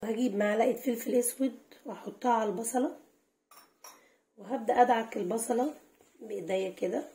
هجيب معلقة فلفل اسود واحطها على البصلة وهبدأ ادعك البصلة بايديا كده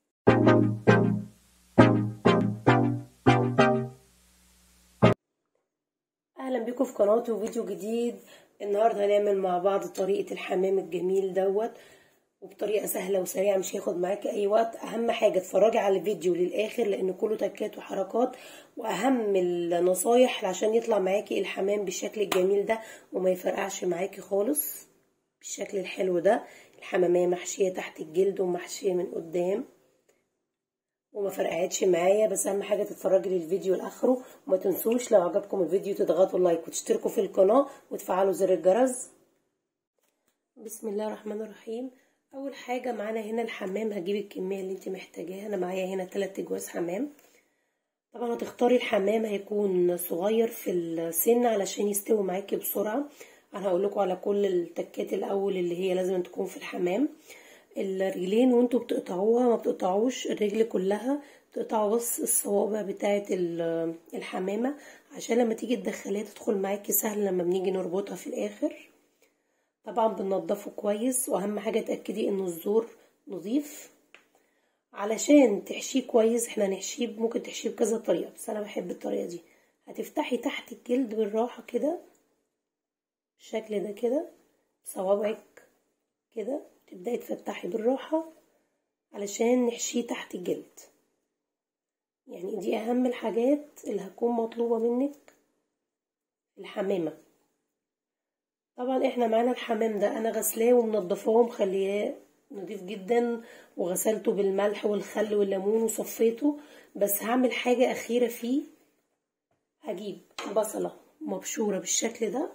اهلا بكم في قناتي وفيديو جديد النهارده هنعمل مع بعض طريقة الحمام الجميل دوت وبطريقة سهلة وسريعة مش هياخد معاكي اي وقت اهم حاجة اتفرجي على الفيديو للاخر لان كله تكات وحركات واهم النصايح عشان يطلع معاكي الحمام بالشكل الجميل ده وما يفرقعش معاكي خالص بالشكل الحلو ده الحمامية محشية تحت الجلد ومحشية من قدام وما فرقعتش معايا بس اهم حاجه تتفرجي للفيديو لاخره وما تنسوش لو عجبكم الفيديو تضغطوا لايك وتشتركوا في القناه وتفعلوا زر الجرس بسم الله الرحمن الرحيم اول حاجه معانا هنا الحمام هجيب الكميه اللي انت محتاجاها انا معايا هنا 3 جواز حمام طبعا هتختاري الحمام هيكون صغير في السن علشان يستوي معاكي بسرعه انا هقول لكم على كل التكات الاول اللي هي لازم تكون في الحمام الرجلين وانتوا بتقطعوها ما بتقطعوش الرجل كلها بتقطعوا بس الصوابع بتاعه الحمامه عشان لما تيجي تدخليها تدخل معاكي سهل لما بنيجي نربطها في الاخر طبعا بننضفه كويس واهم حاجه تاكدي ان الزور نظيف علشان تحشيه كويس احنا هنحشيه ممكن تحشيه بكذا طريقه بس انا بحب الطريقه دي هتفتحي تحت الجلد بالراحه كده بالشكل ده كده بصوابعك كده تبداي تفتحي بالراحه علشان نحشيه تحت الجلد يعني دي اهم الحاجات اللي هتكون مطلوبه منك الحمامه طبعا احنا معانا الحمام ده انا غسلاه ومنضفاه ومخلياه نضيف جدا وغسلته بالملح والخل والليمون وصفيته بس هعمل حاجه اخيره فيه هجيب بصله مبشوره بالشكل ده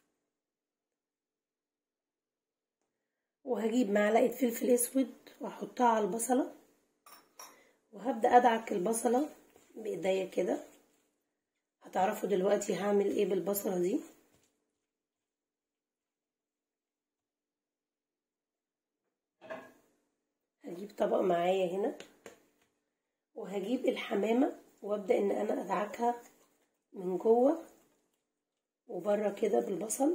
وهجيب معلقة فلفل اسود واحطها على البصلة وهبدأ ادعك البصلة بايديا كده هتعرفوا دلوقتي هعمل ايه بالبصلة دي هجيب طبق معايا هنا وهجيب الحمامة وابدأ ان انا ادعكها من جوه وبره كده بالبصل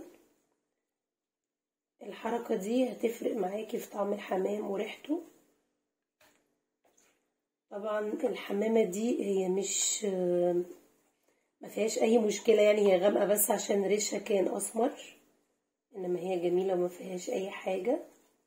الحركة دي هتفرق معاكي في طعم الحمام وريحته طبعا الحمامة دي هي مش ما فيهاش اي مشكلة يعني هي غامقة بس عشان ريشها كان اسمر انما هي جميلة وما فيهاش اي حاجة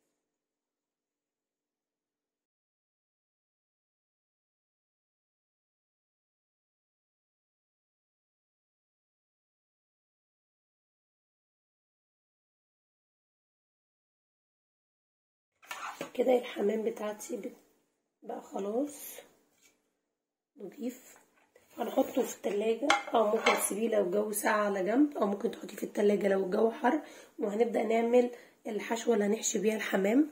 كده الحمام بتاعتي بقى خلاص نضيف هنحطه في التلاجة او ممكن تسيبيه لو الجو ساقع على جنب او ممكن تحطيه في التلاجة لو الجو حر وهنبدأ نعمل الحشوة اللي هنحشي بيها الحمام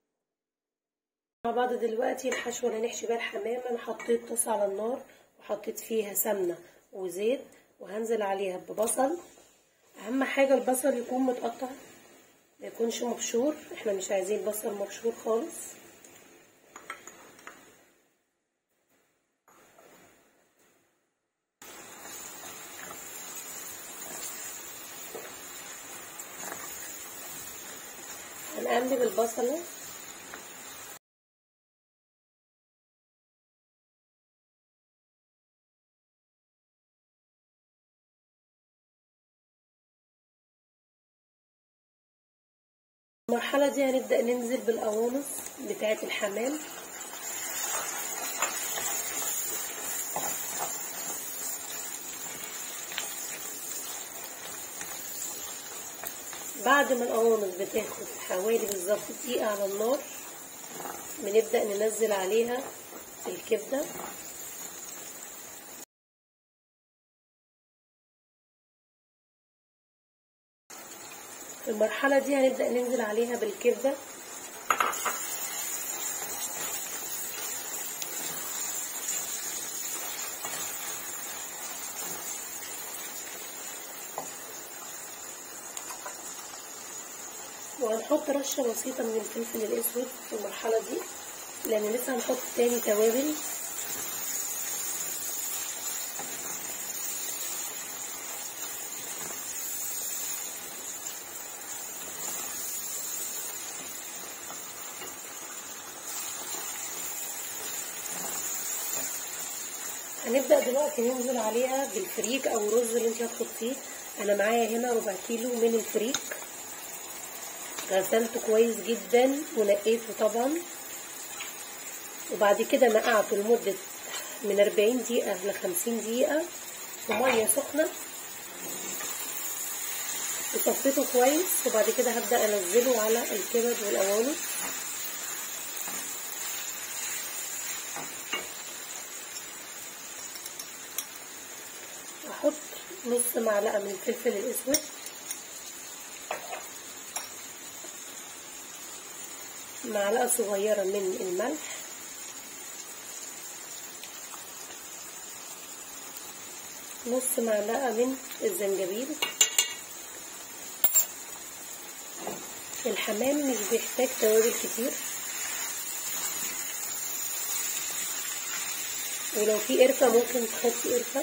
مع بعض دلوقتي الحشوة اللي هنحشي بيها الحمام انا حطيت طاسة على النار وحطيت فيها سمنة وزيت وهنزل عليها ببصل اهم حاجة البصل يكون متقطع ما يكونش مبشور احنا مش عايزين بصل مبشور خالص هنقلب البصله المرحلة دي هنبدأ ننزل بالقوانص بتاعة الحمام بعد ما القوانص بتاخد حوالي بالظبط دقيقة على النار بنبدأ ننزل عليها الكبدة في المرحلة دي هنبدأ ننزل عليها بالكبدة وهنحط رشة بسيطة من الفلفل الأسود في المرحلة دي لأن لسه هنحط تاني توابل هنبدأ دلوقتي ننزل عليها بالفريك او الرز اللي انت هتحطيه انا معايا هنا ربع كيلو من الفريك غسلته كويس جدا ونقيته طبعا وبعد كده نقعته لمدة من 40 دقيقة ل 50 دقيقة في مية سخنة وصفيته كويس وبعد كده هبدأ انزله على الكبد والقوانص احط نص معلقة من الفلفل الاسود معلقة صغيرة من الملح نص معلقة من الزنجبيل الحمام مش بيحتاج توابل كتير ولو في قرفة ممكن تحطي قرفة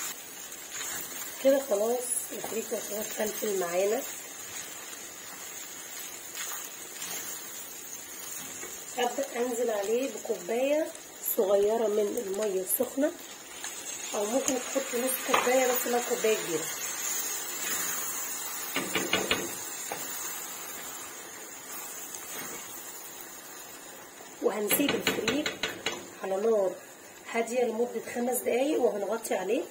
كده خلاص الفريك يعتبر فلفل معانا هبدأ أنزل عليه بكوباية صغيرة من المية السخنة أو ممكن تحطي نص كوباية بس لو كوباية كبيرة وهنسيب الفريك على نار هادية لمدة خمس دقايق وهنغطي عليه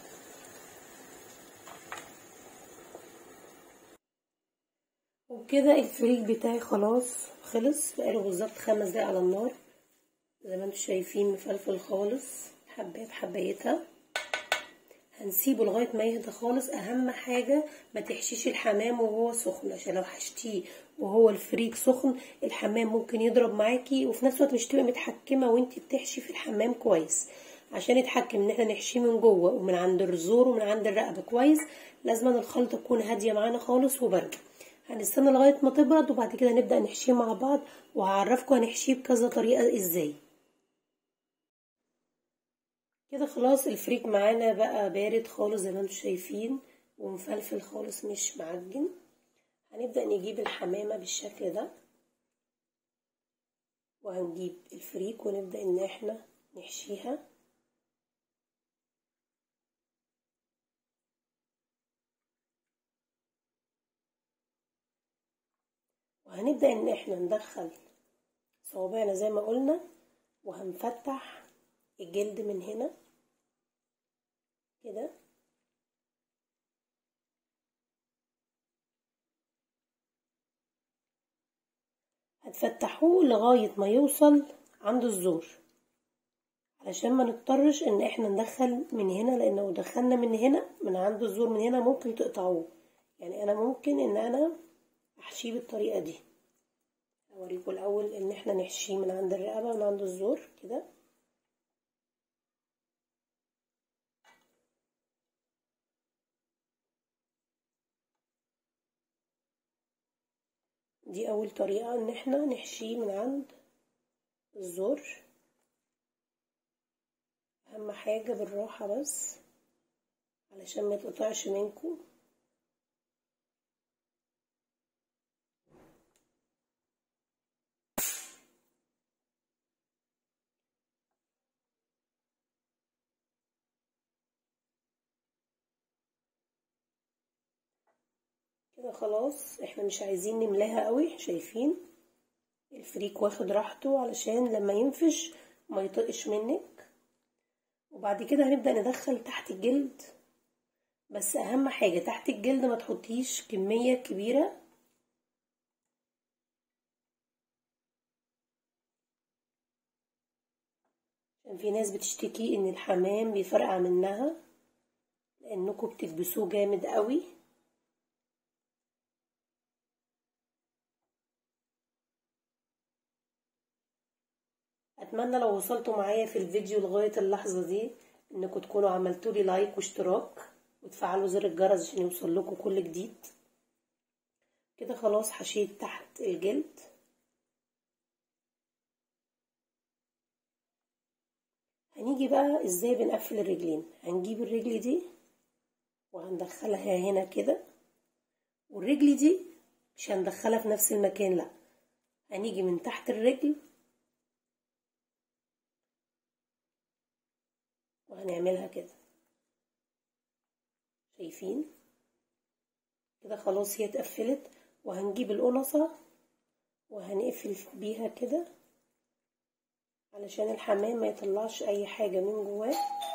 وبكده الفريك بتاعي خلاص خلص بقاله بالظبط خمس دقايق على النار زي ما انتم شايفين مفلفل خالص حبايه بحبايتها هنسيبه لغايه ما يهدى خالص اهم حاجه ما تحشيش الحمام وهو سخن عشان لو حشتيه وهو الفريك سخن الحمام ممكن يضرب معاكي وفي نفس الوقت مش تبقى متحكمه وانت بتحشي في الحمام كويس عشان يتحكم ان احنا نحشيه من جوه ومن عند الزور ومن عند الرقبه كويس لازم الخلطه تكون هاديه معانا خالص وبارده هنستنى لغايه ما تبرد وبعد كده نبدا نحشيه مع بعض وهعرفكم هنحشيه بكذا طريقه ازاي كده خلاص الفريك معانا بقى بارد خالص زي ما انتم شايفين ومفلفل خالص مش معجن هنبدا نجيب الحمامه بالشكل ده وهنجيب الفريك ونبدا ان احنا نحشيها وهنبدأ ان احنا ندخل صوابعنا زي ما قلنا وهنفتح الجلد من هنا كده هتفتحوه لغاية ما يوصل عند الزور علشان ما نضطرش ان احنا ندخل من هنا لان لو دخلنا من هنا من عند الزور من هنا ممكن تقطعوه يعني انا ممكن ان انا احشيه بالطريقه دي اوريكم الاول ان احنا نحشيه من عند الرقبه من عند الزور كده دي اول طريقه ان احنا نحشيه من عند الزور اهم حاجه بالراحه بس علشان ما يتقطعش منكم كده خلاص احنا مش عايزين نملاها قوي شايفين الفريك واخد راحته علشان لما ينفش ما يطقش منك وبعد كده هنبدأ ندخل تحت الجلد بس اهم حاجة تحت الجلد ما تحطيش كمية كبيرة عشان في ناس بتشتكي ان الحمام بيفرقع منها لانكم بتكبسوه جامد قوي اتمنى لو وصلتوا معايا في الفيديو لغايه اللحظه دي انكم تكونوا عملتوا لي لايك واشتراك وتفعلوا زر الجرس عشان يوصل لكم كل جديد كده خلاص حشيت تحت الجلد هنيجي بقى ازاي بنقفل الرجلين هنجيب الرجل دي وهندخلها هنا كده والرجل دي مش هندخلها في نفس المكان لا هنيجي من تحت الرجل وهنعملها كده شايفين كده خلاص هي اتقفلت وهنجيب القنصة وهنقفل بيها كده علشان الحمام ما يطلعش اي حاجة من جواه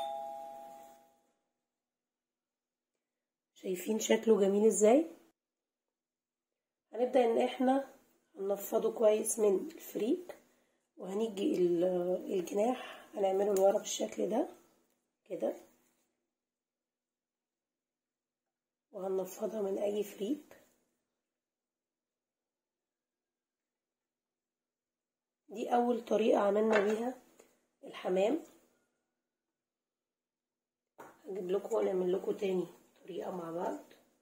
شايفين شكله جميل ازاي هنبدأ ان احنا هنفضه كويس من الفريك وهنيجي الجناح هنعمله لورا بالشكل ده كده وهنفضها من اي فريك دي اول طريقة عملنا بيها الحمام هجيب لكم ونعمل لكم تاني طريقة مع بعض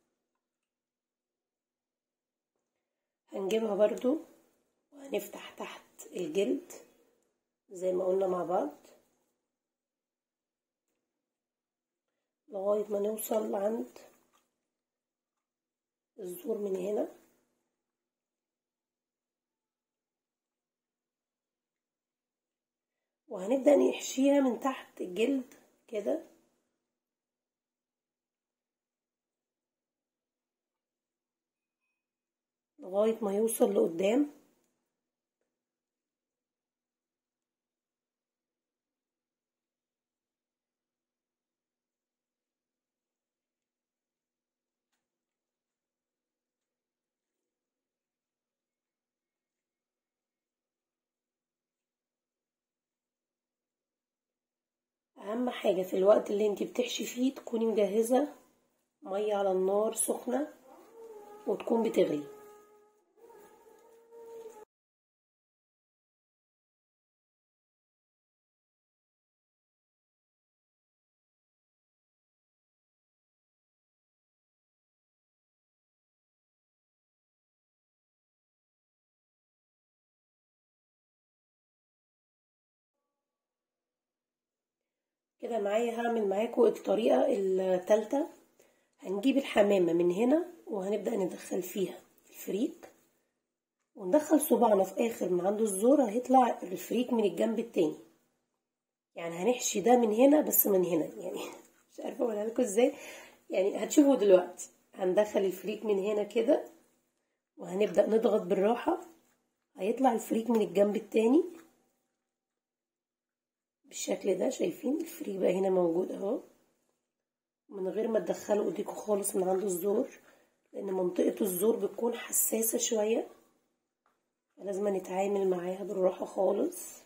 هنجيبها برضو وهنفتح تحت الجلد زي ما قلنا مع بعض لغاية ما نوصل عند الزور من هنا وهنبدأ نحشيها من تحت الجلد كده لغاية ما يوصل لقدام اهم حاجة في الوقت اللي انت بتحشي فيه تكوني مجهزة مية على النار سخنة وتكون بتغلي كده معايا هعمل معاكم الطريقة التالتة هنجيب الحمامة من هنا وهنبدأ ندخل فيها الفريك وندخل صباعنا في آخر من عند الزور هيطلع الفريك من الجنب التاني يعني هنحشي ده من هنا بس من هنا يعني مش عارفة اقولها لكم ازاي يعني هتشوفوا دلوقتي هندخل الفريك من هنا كده وهنبدأ نضغط بالراحة هيطلع الفريك من الجنب التاني بالشكل ده شايفين الفريك بقى هنا موجود اهو من غير ما تدخلوا ايديكم خالص من عند الزور لان منطقة الزور بتكون حساسة شوية فلازم نتعامل معاها بالراحة خالص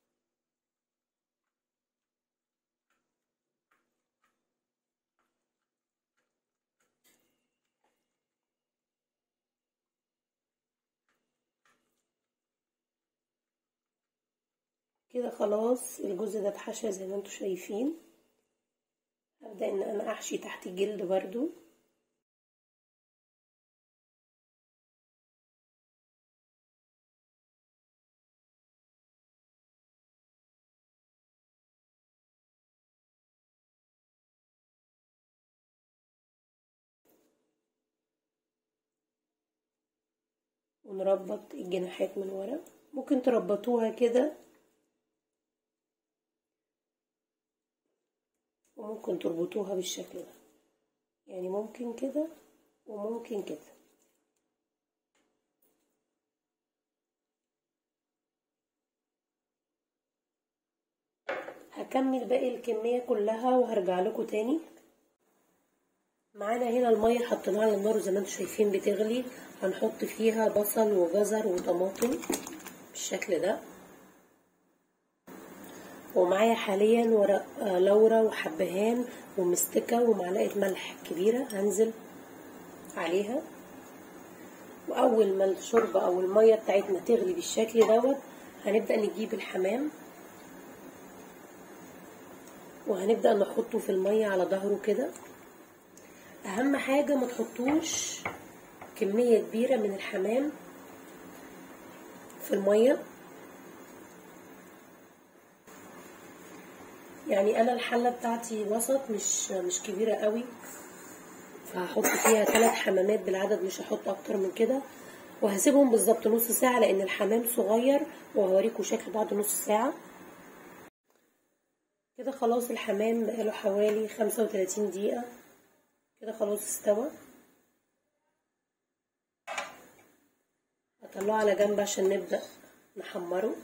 كده خلاص الجزء ده اتحشى زي ما انتم شايفين هبدأ ان انا احشي تحت الجلد برضو ونربط الجناحات من ورا ممكن تربطوها كده وممكن تربطوها بالشكل ده يعني ممكن كده وممكن كده هكمل باقي الكمية كلها وهرجع لكم تاني معانا هنا المية حطيناها على النار زي ما انتم شايفين بتغلي هنحط فيها بصل وجزر وطماطم بالشكل ده ومعايا حاليا ورق لورا وحبهان ومستكة ومعلقة ملح كبيرة هنزل عليها وأول ما الشوربة أو المية بتاعتنا تغلي بالشكل دوت هنبدأ نجيب الحمام وهنبدأ نحطه في المية على ظهره كده أهم حاجة ما تحطوش كمية كبيرة من الحمام في المية يعني انا الحله بتاعتي وسط مش مش كبيره قوي فهحط فيها ثلاث حمامات بالعدد مش هحط اكتر من كده وهسيبهم بالظبط نص ساعه لان الحمام صغير وهوريكم شكل بعد نص ساعه كده خلاص الحمام بقاله حوالي خمسة وتلاتين دقيقة كده خلاص استوى هطلعه على جنب عشان نبدأ نحمره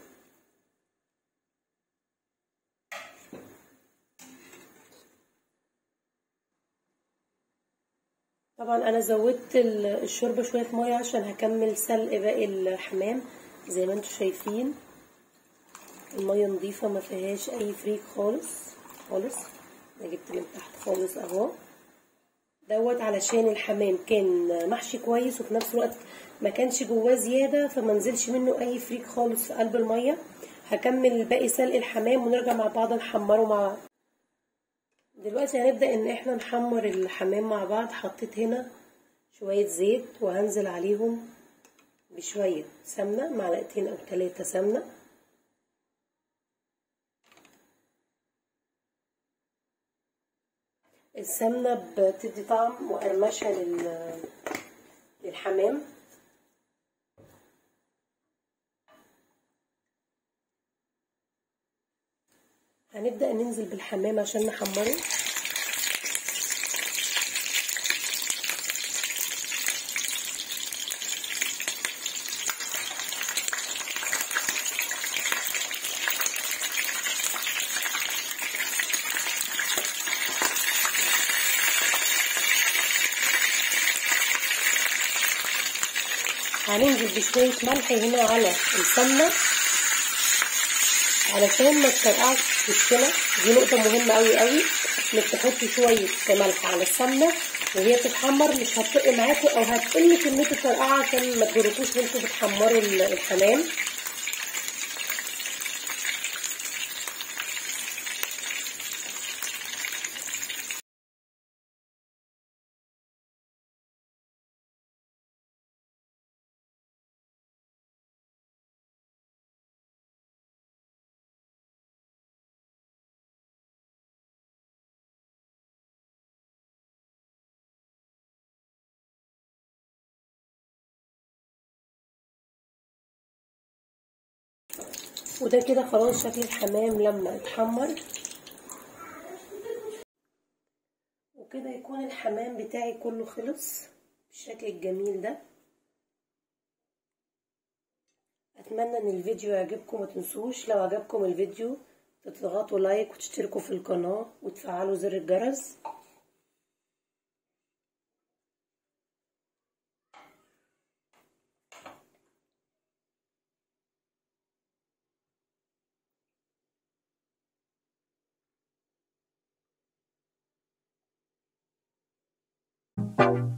طبعا انا زودت الشوربه شويه ميه عشان هكمل سلق باقي الحمام زي ما انتم شايفين الميه نظيفه ما فيهاش اي فريك خالص خالص انا جبت من تحت خالص اهو دوت علشان الحمام كان محشي كويس وفي نفس الوقت ما كانش جواه زياده فما نزلش منه اي فريك خالص في قلب الميه هكمل باقي سلق الحمام ونرجع مع بعض نحمره مع دلوقتي هنبدا ان احنا نحمر الحمام مع بعض حطيت هنا شويه زيت وهنزل عليهم بشويه سمنه معلقتين او ثلاثه سمنه السمنه بتدي طعم وقرمشه للحمام هنبدأ ننزل بالحمام عشان نحمره هننزل بشوية ملح هنا على السمنة علشان ما تفرقعش في وشنا دي نقطة مهمة قوي قوي انك تحطي شوية ملح على السمنة وهي بتتحمر مش هتطق معاكوا او هتقل كمية الفرقعة عشان ما تضركوش وانتوا بتحمروا الحمام وده كده خلاص شكل الحمام لما اتحمر وكده يكون الحمام بتاعي كله خلص بالشكل الجميل ده اتمنى ان الفيديو يعجبكم ما تنسوش لو عجبكم الفيديو تضغطوا لايك وتشتركوا في القناة وتفعلوا زر الجرس thank you